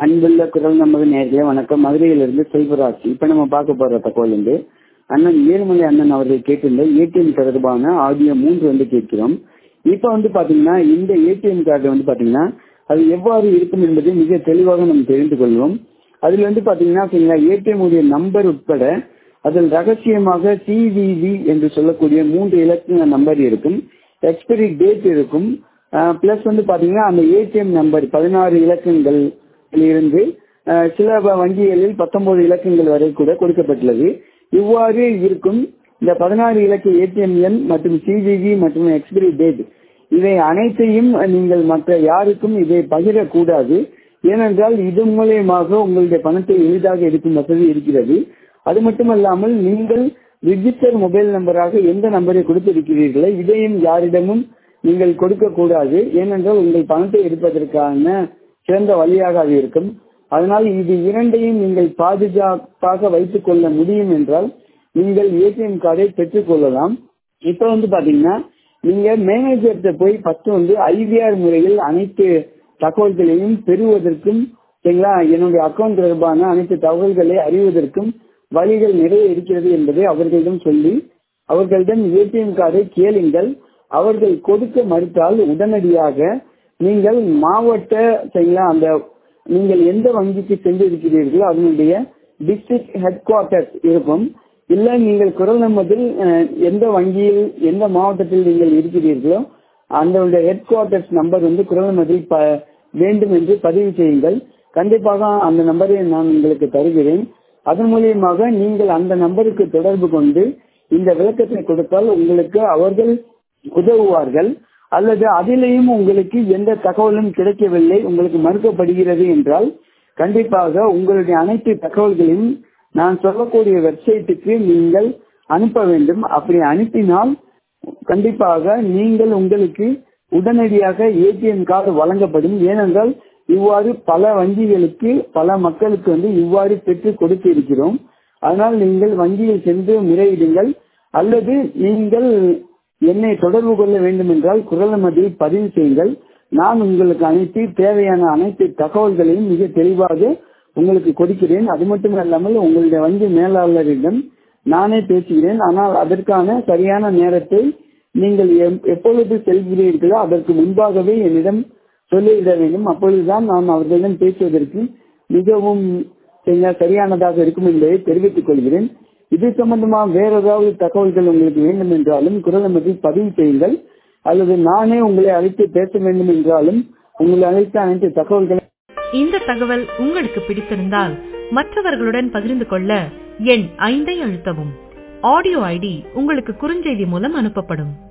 அன்புள்ள குரல் நமது நேர்களே வணக்கம் மதுரையிலிருந்து செல்வராஜ் இப்ப நம்ம பார்க்க போற தகவல் வந்து அண்ணன் ஏழுமலை அண்ணன் அவர்கள் கேட்டிருந்த ஏடிஎம் தொடர்பான ஆடியோ மூன்று வந்து கேட்கிறோம் இப்ப வந்து பாத்தீங்கன்னா இந்த ஏடிஎம் கார்டு வந்து பாத்தீங்கன்னா அது எவ்வாறு இருக்கும் என்பதை மிக தெளிவாக நம்ம தெரிந்து கொள்வோம் அதுல வந்து பாத்தீங்கன்னா ஏடிஎம் உடைய நம்பர் உட்பட அதில் ரகசியமாக சிவிவி என்று சொல்லக்கூடிய மூன்று இலக்க நம்பர் இருக்கும் எக்ஸ்பைரி டேட் இருக்கும் பிளஸ் வந்து பாத்தீங்கன்னா அந்த ஏடிஎம் நம்பர் பதினாறு இலக்கங்கள் இருந்து சில வங்கிகளில் பத்தொன்பது இலக்கங்கள் வரை கூட கொடுக்கப்பட்டுள்ளது இவ்வாறு இருக்கும் இந்த பதினாறு இலக்க ஏடிஎம் எண் மற்றும் சிவிவி மற்றும் எக்ஸ்பைரி டேட் இவை அனைத்தையும் நீங்கள் மற்ற யாருக்கும் இதை பகிரக்கூடாது ஏனென்றால் இது மூலியமாக உங்களுடைய பணத்தை எளிதாக எடுக்கும் வசதி இருக்கிறது அது மட்டுமல்லாமல் நீங்கள் ரிஜிஸ்டர் மொபைல் நம்பராக எந்த நம்பரை கொடுத்திருக்கிறீர்களோ இதையும் யாரிடமும் நீங்கள் கொடுக்க கூடாது ஏனென்றால் உங்கள் பணத்தை எடுப்பதற்கான சிறந்த வழியாக அது இருக்கும் அதனால் இது இரண்டையும் நீங்கள் பாதுகாப்பாக வைத்துக் கொள்ள முடியும் என்றால் நீங்கள் ஏடிஎம் கார்டை பெற்றுக் கொள்ளலாம் இப்ப வந்து பாத்தீங்கன்னா நீங்க மேனேஜர்கிட்ட போய் ஃபர்ஸ்ட் வந்து ஐவிஆர் முறையில் அனைத்து தகவல்களையும் பெறுவதற்கும் சரிங்களா என்னுடைய அக்கௌண்ட் தொடர்பான அனைத்து தகவல்களை அறிவதற்கும் வழிகள் நிறைய இருக்கிறது என்பதை அவர்களிடம் சொல்லி அவர்களிடம் ஏடிஎம் கார்டை கேளுங்கள் அவர்கள் கொடுக்க மறுத்தால் உடனடியாக நீங்கள் மாவட்ட சரிங்களா அந்த நீங்கள் எந்த வங்கிக்கு சென்று இருக்கிறீர்களோ அதனுடைய டிஸ்ட்ரிக்ட் ஹெட் குவார்டர்ஸ் இருக்கும் இல்ல நீங்கள் குரல் நம்மதில் எந்த வங்கியில் எந்த மாவட்டத்தில் நீங்கள் இருக்கிறீர்களோ அந்த ஹெட் குவார்டர்ஸ் நம்பர் வந்து குரல் நம்மதில் வேண்டும் என்று பதிவு செய்யுங்கள் கண்டிப்பாக அந்த நம்பரை நான் உங்களுக்கு தருகிறேன் அதன் மூலியமாக நீங்கள் அந்த நம்பருக்கு தொடர்பு கொண்டு இந்த விளக்கத்தை கொடுத்தால் உங்களுக்கு அவர்கள் உதவுவார்கள் அல்லது அதிலேயும் உங்களுக்கு எந்த தகவலும் கிடைக்கவில்லை உங்களுக்கு மறுக்கப்படுகிறது என்றால் கண்டிப்பாக உங்களுடைய அனைத்து தகவல்களையும் நான் சொல்லக்கூடிய வெப்சைட்டுக்கு நீங்கள் அனுப்ப வேண்டும் அப்படி அனுப்பினால் கண்டிப்பாக நீங்கள் உங்களுக்கு உடனடியாக ஏடிஎம் கார்டு வழங்கப்படும் ஏனென்றால் இவ்வாறு பல வங்கிகளுக்கு பல மக்களுக்கு வந்து இவ்வாறு பெற்று கொடுத்து இருக்கிறோம் அதனால் நீங்கள் வங்கியில் சென்று முறையிடுங்கள் அல்லது நீங்கள் என்னை தொடர்பு கொள்ள வேண்டும் என்றால் குரல் மதியில் பதிவு செய்யுங்கள் நான் உங்களுக்கு அனைத்து தேவையான அனைத்து தகவல்களையும் மிக தெளிவாக உங்களுக்கு கொடுக்கிறேன் அது மட்டும் இல்லாமல் உங்களுடைய வங்கி மேலாளரிடம் நானே பேசுகிறேன் ஆனால் அதற்கான சரியான நேரத்தை நீங்கள் எப்பொழுது செல்கிறீர்களோ அதற்கு முன்பாகவே என்னிடம் சொல்லிவிட வேண்டும் அப்பொழுதுதான் நான் அவர்களிடம் பேசுவதற்கு மிகவும் சரியானதாக இருக்கும் என்பதை தெரிவித்துக் கொள்கிறேன் இது சம்பந்தமா வேற ஏதாவது தகவல்கள் உங்களுக்கு வேண்டும் என்றாலும் குரல் அமைப்பில் பதிவு செய்யுங்கள் அல்லது நானே உங்களை அழைத்து பேச வேண்டும் என்றாலும் உங்களை அழைத்த அனைத்து தகவல்களை இந்த தகவல் உங்களுக்கு பிடித்திருந்தால் மற்றவர்களுடன் பகிர்ந்து கொள்ள எண் ஐந்தை அழுத்தவும் ஆடியோ ஐடி உங்களுக்கு குறுஞ்செய்தி மூலம் அனுப்பப்படும்